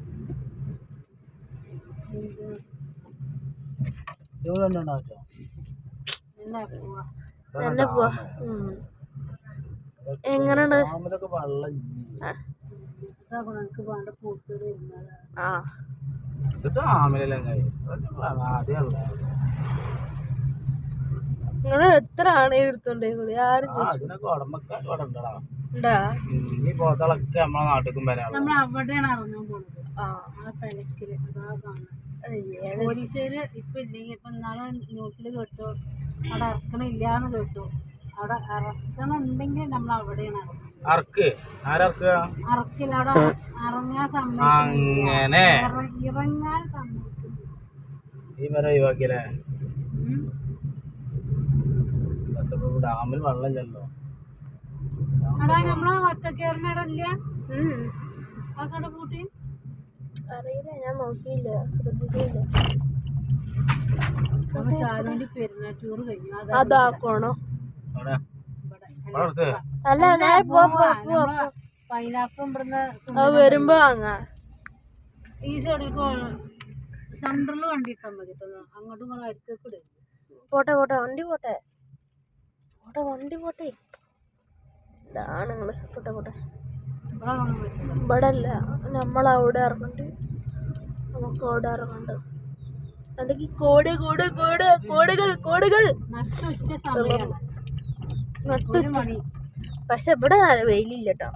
ഇവിടെ ഉണ്ടാക്കാം എന്നാ പോവാ എന്നെ പോവാ ഉം. എങ്ങനെയുണ്ട് ഡാമിലൊക്കെ വെള്ളം ആ, ഇതാക്കണം എനിക്ക് വേണ്ട പൂത്ത് വരുന്നത് ആ ഇത് ഡാമിലെല്ലാം കഴിയും ആദ്യമല്ല നിങ്ങൾ എത്ര ആണ് എടുത്തോണ്ടേ കൂടി ആരും ആ അതിനൊക്കെ ഉടമക്കാർ ഇവിടെ ഉണ്ടടാ ഉണ്ടാ ഈ പോത്തളൊക്കെ നമ്മളെ നാട്ടിലേക്കും വരാനുള്ള നമ്മൾ അവിടെയാണ് ഇറങ്ങാൻ പോണത് ആ ആ തലക്കില് അതാ കാണുന്നത് അയ്യേ. പോലീസുകാര് ഇപ്പൊ ഇല്ലെങ്കിൽ ഇപ്പൊ നാളെ ന്യൂസിൽ കേട്ടു അവിടെ ഇറക്കണില്ലാന്ന് കേട്ടു അവിടെ ഇറക്കണുണ്ടെങ്കിൽ നമ്മൾ അവിടെയാണ് ഇറങ്ങുന്നത് അർക്ക് ആരർക്കുക അറക്കില്ല അവിടെ ഇറങ്ങാൻ സമ്മതിക്കുന്നില്ല അങ്ങനെ ഇറ- ഇറങ്ങാൻ സമ്മതിക്കുന്നില്ല ഈ മരം ഒഴിവാക്കിയല്ലേ ഉം. ഇപ്പൊ ഡാമിൽ വെള്ളം ചെല്ലോ എടാ നമ്മളെ ഒറ്റക്കേറിന് അവിടെ ഇല്ല ഉം. ആ കട പൂട്ടി അറിയില്ല ഞാൻ നോക്കിയില്ല ശ്രദ്ധിച്ചില്ല അപ്പൊ ഷാരുവിന്റെ പെരുന്നാൾ ടൂർ കഴിഞ്ഞു അതാ അതാക്കണോ അവിടെ ഇവിടെ ഇവിടെ അടുത്ത് അല്ല ഞാൻ പോ പോ പോ പൈനാപ്പിൾ ഇവിടുന്ന് അത് വരുമ്പോ വാങ്ങാ ഈ സൈഡിലേക്ക് സെൻട്രൽ വണ്ടി ഇട്ടാൽ മതി കേട്ടോ അങ്ങോട്ടും ഇങ്ങോട്ടും അരിക്കൊക്കെ ഇടും പോട്ടെ പോട്ടെ വണ്ടി പോട്ടെ പോട്ടെ വണ്ടി പോട്ടെ ഇതാണ് നിങ്ങള് പോട്ടെ പോട്ടെ ഇവിടെ കാണാൻ പറ്റില്ല ഇവിടെ അല്ല നമ്മളവിടെ ഇറങ്ങണ്ട് നമുക്ക് അവിടെ ഇറങ്ങണ്ട് അല്ലെങ്കിൽ കോട് കോട് കോട് കോടുകൾ കോടുകൾ നട്ട് ഉച്ച സമയമാണ് നട്ടു ഒരു മണി പക്ഷെ ഇവിടെ വെയിലില്ല കേട്ടോ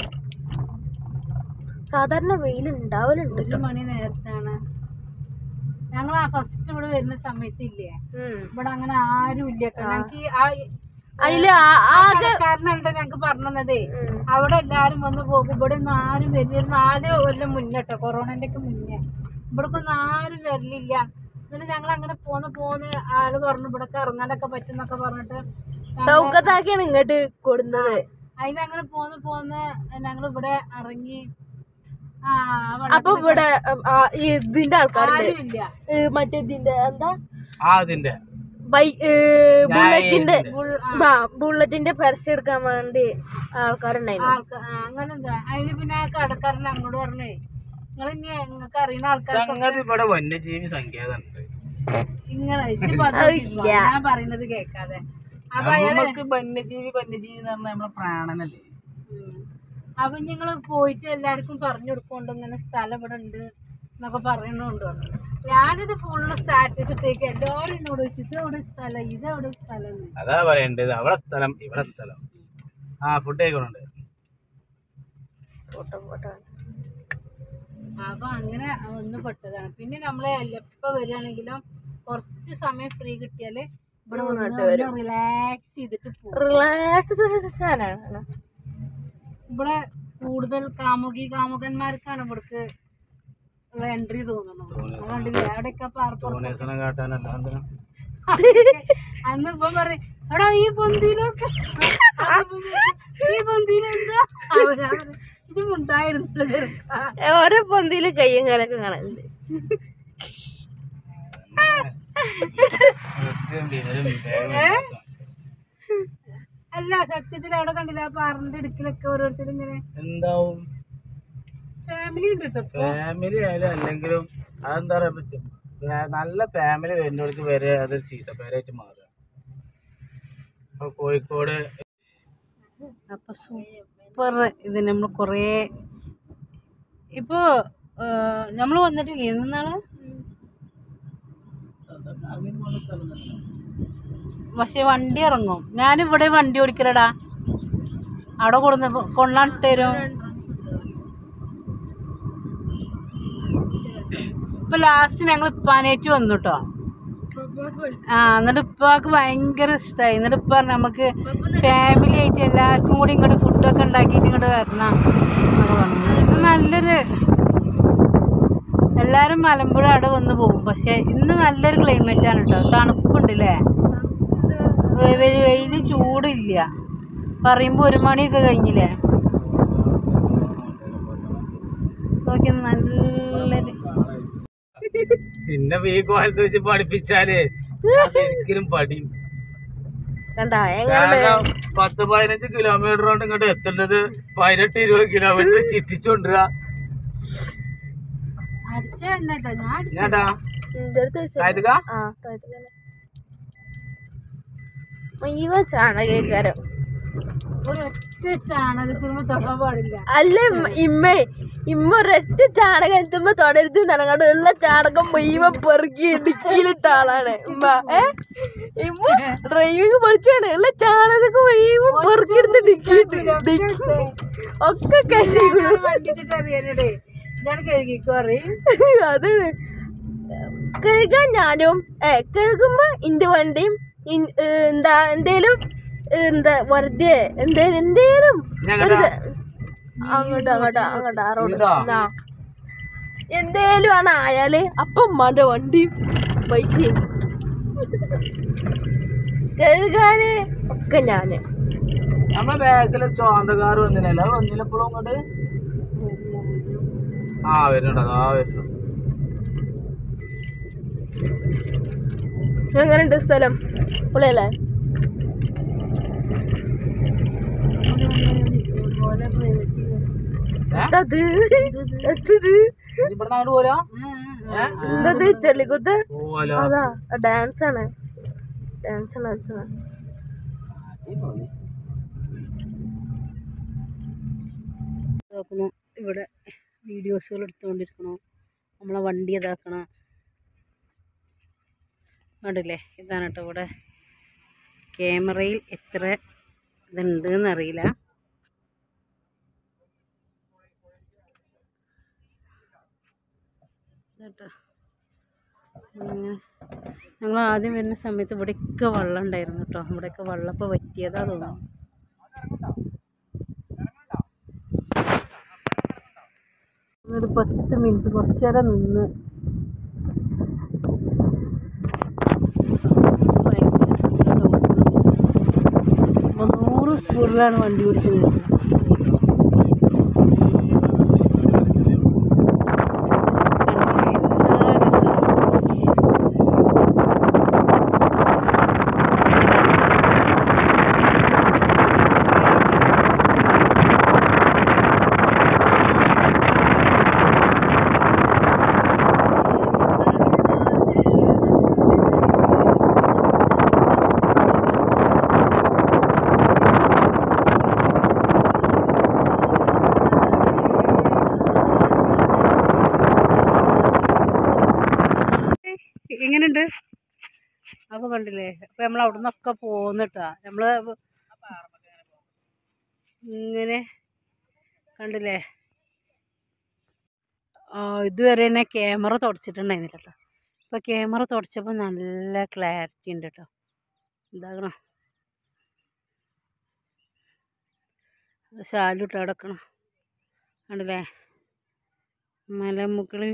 സാധാരണ വെയിൽ ഉണ്ടാവലുണ്ട് ഒരു മണി നേരത്താണ് ഞങ്ങൾ ആ ഫസ്റ്റ് ഇവിടെ വരുന്ന സമയത്ത് ഇല്ലേ ഉം. ഇവിടെ അങ്ങനെ ആരും ഇല്ല കേട്ടോ ഞങ്ങൾക്ക് ആ അതില് ആ- ആകെ കടക്കാരനുണ്ട് ഞങ്ങക്ക് പറഞ്ഞതേ ഉം. അവിടെ എല്ലാരും വന്ന് പോകും ഇവിടെ ഒന്നും ആരും വരില്ല ഒരു നാല് കൊല്ലം മുന്നേ കേട്ടോ കൊറോണന്റെ ഒക്കെ മുന്നേ ഇവിടേക്ക് ഒന്നും ആരും വരലില്ല എന്നിട്ട് ഞങ്ങൾ അങ്ങനെ പോന്ന് പോന്ന് ആള് പറഞ്ഞു ഇവിടൊക്കെ ഇറങ്ങാനൊക്കെ പറ്റുന്നൊക്കെ പറഞ്ഞിട്ട് ചൗക്കത്താക്കിയാണ് ഇങ്ങോട്ട് കൊടുന്നത് അതിനങ്ങനെ പോന്ന് പോന്ന് ഞങ്ങൾ ഇവിടെ ഇറങ്ങി ആ ആ അപ്പൊ ഇവിടെ ഉം, ആ, ഈ ഇതിന്റെ ആൾക്കാരുണ്ട് ആരും ഇല്ല ഏ, മറ്റേ ഇതിന്റെ എന്താ ആ അതിന്റെ ബൈ ഏ, ബുള്ളറ്റിന്റെ ഫുൾ- ആ, ആ, ബുള്ളറ്റിന്റെ പരസ്യം എടുക്കാൻ വേണ്ടി ആൾക്കാരുണ്ടായിരുന്നു ആൾക്കാ ആ, അങ്ങനെ എന്താ അതിന് പിന്നെ ആ കടക്കാരൻ അങ്ങോട്ട് പറഞ്ഞേ നിങ്ങൾ ഇനി നിങ്ങൾക്ക് അറിയുന്ന ആൾക്കാർ സംഗതി ഇവിടെ വന്യജീവി സങ്കേതം ഉണ്ട് ഇങ്ങനെ ഇജ്ജ് പറഞ്ഞിട്ടില്ല. ഞാൻ പറയുന്നത് കേൾക്കാതെ അപ്പൊ അയാള് നമുക്ക് വന്യജീവി വന്യജീവി എന്ന് പറഞ്ഞാൽ നമ്മളെ പ്രാണനല്ലേ ഉം. അപ്പൊ നിങ്ങള് പോയിട്ട് എല്ലാവർക്കും പറഞ്ഞു കൊടുക്കൊണ്ട് ഇങ്ങനെ സ്ഥലം ഇവിടെ ഉണ്ട് എന്നൊക്കെ പറയുന്നുണ്ട് ഞാനിത് ഫുള്ള് സ്റ്റാറ്റസ് ഇട്ടേക്ക് എല്ലാവരും എന്നോട് ചോദിച്ചു ഇത് എവിടെ സ്ഥലം ഇത് എവിടെ സ്ഥലം എന്ന്. അതാ പറയണ്ടത് അവിടെ സ്ഥലം ഇവിടെ സ്ഥലം ആ ഫുഡ് കഴിക്കണുണ്ട് ഫോട്ടോ ഫോട്ടോ അപ്പൊ അങ്ങനെ ഒന്ന് പെട്ടതാണ് പിന്നെ നമ്മളെ എപ്പോ വരികയാണെങ്കിലും കുറച്ച് സമയം ഫ്രീ കിട്ടിയാല് ഇവിടെ ഇങ്ങോട്ട് വന്ന് റിലാക്സ് ചെയ്തിട്ട് പോകും റിലാക്സ് ആണ് ഇവിടെ കൂടുതൽ കാമുകി കാമുകന്മാർക്കാണ് ഇവിടേക്ക് ഉള്ള എൻട്രി തോന്നുന്നു അത് കണ്ടില്ലേ അവിടെയൊക്കെ പാർപ്പുറത്ത് ഡൊണേഷനെ കാട്ടാനല്ല എന്തിനാ അന്ന് ഇപ്പൊ പറയും എടാ ഈ പൊന്തിയിലൊക്കെ ഈ പൊന്തിയിലെന്താ അവരാ പറയും, ഇത് മുണ്ടായിരുന്നു ഓരോ പൊന്തിയില് കയ്യും കാലൊക്കെ കാണലുണ്ട് വൃത്തിയും വിവരവും വിവേകവും അല്ല സത്യത്തിൽ അവിടെ കണ്ടില്ല ആ പാറിന്റെ ഇടുക്കിലൊക്കെ ഓരോരുത്തർ ഇങ്ങനെ എന്താവും ഫാമിലി ഉണ്ട് കേട്ടോ ഫാമിലി ആയാലും അല്ലെങ്കിലും അതെന്താ പറയാ പറ്റും ഫാ- നല്ല ഫാമിലി വരുന്നവർക്ക് വരെ അത് ചീത്ത പേരായിട്ട് മാറുക ഇപ്പൊ കോഴിക്കോട് അപ്പൊ സൂപ്പർ ഇത് നമ്മൾ കൊറേ ഇപ്പൊ നമ്മൾ വന്നിട്ടില്ലേ എന്നാണ് പക്ഷെ വണ്ടി ഇറങ്ങും ഞാനിവിടെ വണ്ടി ഓടിക്കലടാ അവിടെ കൊടുന്ന് കൊള്ളാണ്ട് തരും ഇപ്പൊ ലാസ്റ്റ് ഞങ്ങൾ ഇപ്പാനേറ്റ് വന്നു കേട്ടോ ആ എന്നിട്ട് ഇപ്പാക്ക് ഭയങ്കര ഇഷ്ടമായി എന്നിട്ട് ഇപ്പ പറഞ്ഞു നമുക്ക് ഫാമിലി ആയിട്ട് എല്ലാവർക്കും കൂടി ഇങ്ങോട്ട് ഫുഡൊക്കെ ഉണ്ടാക്കിയിട്ട് ഇങ്ങോട്ട് വരണം എന്നൊക്കെ പറഞ്ഞു ഇത് നല്ലൊരു എല്ലാവരും മലമ്പുഴ അവിടെ വന്ന് പോകും പക്ഷെ ഇന്ന് നല്ലൊരു ക്ലൈമറ്റ് ആണ് കേട്ടോ തണുപ്പുണ്ട് അല്ലേ വെയിൽ ചൂടില്ല പറയുമ്പോൾ ഒരു മണിയൊക്കെ കഴിഞ്ഞില്ലേ നോക്കി നല്ലൊരു പിന്നെ ഈ കോലത്ത് വെച്ച് പഠിപ്പിച്ചാല് ഞാൻ ശരിക്കും പഠിയും കണ്ടാ എങ്ങനെ കാരണം പത്ത് പതിനഞ്ച് കിലോമീറ്റർ കൊണ്ട് ഇങ്ങോട്ട് എത്തേണ്ടത് പതിനെട്ട് ഇരുപത് കിലോമീറ്റർ ചിറ്റിച്ചോണ്ടിരാ അടിച്ച എണ്ണ കേട്ടോ ഞാൻ അടിച്ച ഞാട്ടാ എന്റെ അടുത്ത് വെച്ചോ. കായതുക ആ താഴത്തേക്ക് മുഴുവൻ ചാണകക്കാരം ഒരൊറ്റ ചാണകത്തിനുമ്പോ തൊടാൻ പാടില്ല അല്ല ഇമ്മ- ഇമ്മേ ഇമ്മ ഒരൊറ്റ ചാണകം എത്തുമ്പോ തൊടരുത് നനങ്ങാണ്ട് ഉള്ള ചാണകം മുഴുവൻ പെറുക്കി ഡിക്കിയിലിട്ട ആളാണ് ഇമ്മ ഏ ഇമ്മ ഡ്രൈവിംഗ് പഠിച്ചാണ് ഉള്ള ചാണകം മുഴുവൻ പെറുക്കിയെടുത്ത് ഡിക്കിയിട്ട് ഡിക്കി ഒക്കെ കഴിക്കണം വണ്ടിട്ട് അറിയാനടേ ഞാൻ കഴുകിക്കോ അറിയും അതാണ് കഴുകാൻ ഞാനും ഏ കഴുകുമ്പോ ഇന്റെ വണ്ടിയും ഇൻ- ഏ, എന്താ എന്തേലും ഏ, എന്താ വെറുതെ എന്തേലും എന്തേലും ഞങ്ങടാ വെറുതെ അങ്ങോട്ട് അങ്ങോട്ട് അങ്ങോട്ട് ആ റോഡ് ഇതാ? ആ. എന്തേലും ആണ് ആയാല് അപ്പം ഉമ്മാന്റെ വണ്ടിയും പൈസയും കഴുകാന് ഒക്കെ ഞാന് നമ്മളെ ബാക്കില് ചോന്തക്കാർ വന്നില്ലല്ലോ അത് വന്നില്ല ഇപ്പോഴും അങ്ങോട്ട് ആ വരുന്നുണ്ട് അതാ വരുന്നു എങ്ങനെയുണ്ട് സ്ഥലം പൊളിയല്ലേ പോലെ പ്രൈവസി എന്തത് എന്തത് ഇവിടുന്ന് അങ്ങോട്ട് പോരാ എന്തത് ചെള്ളിക്കുത്ത് പോവാലോ അതാ ഡാൻസ് ആണ് ഡാൻസ് ആണ് ഡാൻസ് ആണ് നോക്കണം ഇവിടെ വീഡിയോസുകൾ എടുത്തുകൊണ്ടിരിക്കണോ നമ്മളെ വണ്ടി ഇതാക്കണം കണ്ടില്ലേ ഇതാണ് കേട്ടോ ഇവിടെ ക്യാമറയിൽ എത്ര ഇതുണ്ട് എന്നറിയില്ല കേട്ടോ ഞങ്ങൾ ആദ്യം വരുന്ന സമയത്ത് ഇവിടെയൊക്കെ വെള്ളം ഉണ്ടായിരുന്നു കേട്ടോ ഇവിടെയൊക്കെ വെള്ളം ഇപ്പോൾ വറ്റിയതാ തോന്നുന്നു ഒരു പത്ത് മിനിറ്റ് കുറച്ച് നേരം നിന്ന് ഭയങ്കര സ്പീഡിലാണ് ഓടുന്നത്. അപ്പോൾ നൂറ് സ്പീഡിലാണ് വണ്ടി ഓടിച്ച് വരുന്നത് എങ്ങനെയുണ്ട് അപ്പോൾ കണ്ടില്ലേ അപ്പോൾ നമ്മൾ അവിടെ നിന്നൊക്കെ പോന്നിട്ടാ നമ്മൾ ഇങ്ങനെ കണ്ടില്ലേ ആ, ഇതുവരെ തന്നെ ക്യാമറ തുടച്ചിട്ടുണ്ടായിരുന്നില്ല കേട്ടോ ഇപ്പോൾ ക്യാമറ തുടച്ചപ്പോൾ നല്ല ക്ലാരിറ്റി ഉണ്ട് കേട്ടോ ഇതാകണം ശാലിട്ട് കിടക്കണം കണ്ടില്ലേ മലമുകളിൽ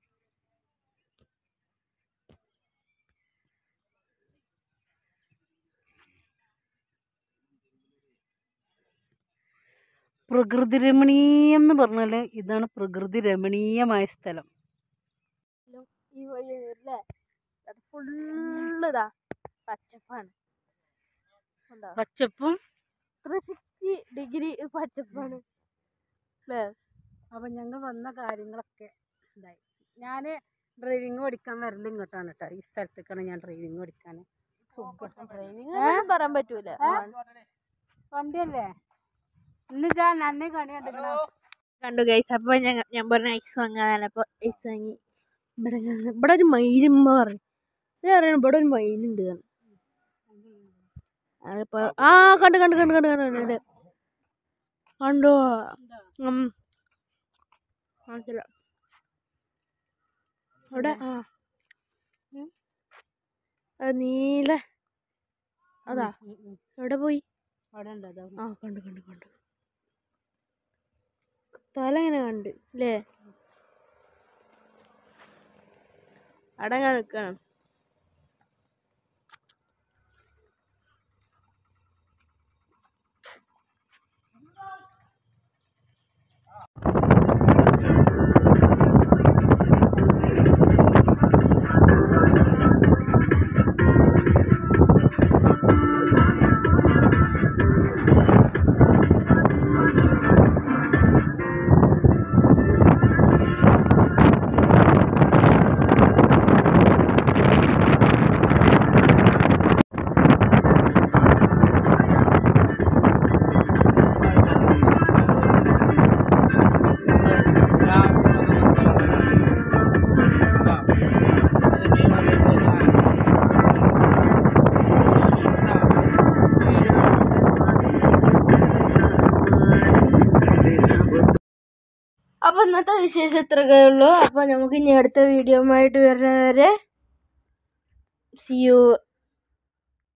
പ്രകൃതി രമണീയം എന്ന് പറഞ്ഞാൽ ഇതാണ് പ്രകൃതി രമണീയമായ സ്ഥലം ഈ വഴി അല്ലേ അത് ഫുള്ള് ഇതാ പച്ചപ്പാണ് കണ്ടോ പച്ചപ്പും ത്രീ സിക്സ്റ്റി ഡിഗ്രി പച്ചപ്പാണ് അല്ലേ അപ്പം ഞങ്ങൾ വന്ന കാര്യങ്ങളൊക്കെ ഇതായി ഞാൻ ഡ്രൈവിങ് പഠിക്കാൻ വരല് ഇങ്ങോട്ടാണ് കേട്ടോ ഈ സ്ഥലത്തേക്കാണ് ഞാൻ ഡ്രൈവിങ് പഠിക്കാൻ സുഖം ഡ്രൈവിംഗ് പറയാൻ പറ്റൂല വണ്ടിയല്ലേ ഇന്ന് ഞാൻ നന്നെ കണി കണ്ടിക്കണോ കണ്ടു ഗൈസ് അപ്പോൾ ഞാൻ ഞാൻ പറഞ്ഞ ഐസ് വാങ്ങാനല്ല അപ്പോൾ ഐസ് വാങ്ങി ഇവിടെ നിന്ന് ഇവിടെ ഒരു മയിലുമ്മ പറഞ്ഞു ഞാൻ പറയണം ഇവിടെ ഒരു മയിലുണ്ട് എന്ന്. അതിപ്പോ ആ കണ്ടു കണ്ടു കണ്ടു കണ്ടു കണ്ടു കണ്ടു കണ്ടോ ഉം. കാണിച്ചില്ല അവിടെ ആ ഉം. അത് നീല അതാ എവിടെ പോയി അവിടെ ഉണ്ട് അതാ ആ കണ്ടു കണ്ടു കണ്ടു തല ഇങ്ങനെ കണ്ട് അല്ലേ അടങ്ങാൻ നിൽക്കണം അപ്പോൾ ഇന്നത്തെ വിശേഷം ഇത്രയൊക്കെ ഉള്ളൂ അപ്പോൾ നമുക്ക് ഇനി അടുത്ത വീഡിയോ ആയിട്ട് വരുന്നവരെ സി യു